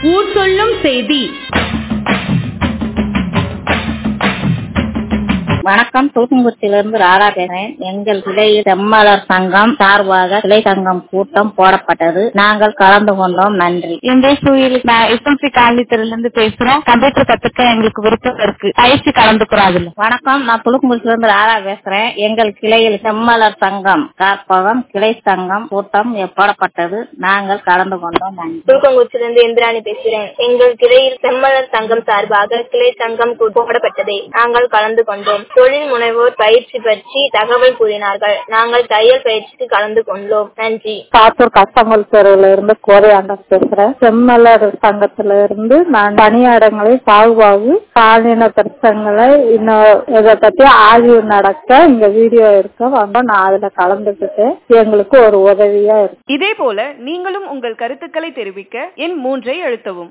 ஊர் சொல்லும் செய்தி வணக்கம் தூத்துக்குடியிலிருந்து ராதா பேசுறேன் எங்கள் கிளை செம்மாளர் சங்கம் சார்பாக கிளை சங்கம் கூட்டம் போடப்பட்டது நாங்கள் கலந்து கொண்டோம் நன்றி என் பேர் சுயில் நான் எஸ்எம்சி காலனித்திரில இருந்து பேசுறோம் கம்ப்யூட்டர் கத்துக்க எங்களுக்கு விருப்பம் இருக்கு பயிற்சி கலந்துக்கிறோம் அதுல வணக்கம் நான் புழுக்குமுச்சிலிருந்து ராதா பேசுறேன் எங்கள் கிளையில் செம்மலர் சங்கம் காப்பகம் கிளை சங்கம் கூட்டம் போடப்பட்டது நாங்கள் கலந்து கொண்டோம் நன்றி தூக்கங்குச்சிலிருந்து இந்திராணி பேசுகிறேன் எங்கள் கிளையில் செம்மலர் சங்கம் சார்பாக கிளை சங்கம் கூ- போடப்பட்டது நாங்கள் கலந்து கொண்டோம் தொழில் முனைவோர் பயிற்சி பற்றி தகவல் கூறினார்கள் நாங்கள் தையல் பயிற்சிக்கு கலந்து கொண்டோம் நன்றி காத்தூர் கஸ்தமல் தெருவுல இருந்து கோதையாண்டம் பேசுறேன் செம்மலர் சங்கத்துல இருந்து நான் பணியாடங்களை பாகுபாகு பாலின பிரச்சனைகளை இன்னும் இதை பத்தி ஆய்வு நடக்க இந்த வீடியோ இருக்க வந்தோம் நான் அதுல கலந்துக்கிட்டு எங்களுக்கு ஒரு உதவியா இருக்கு இதே போல நீங்களும் உங்கள் கருத்துக்களை தெரிவிக்க எண் மூன்றை அழுத்தவும்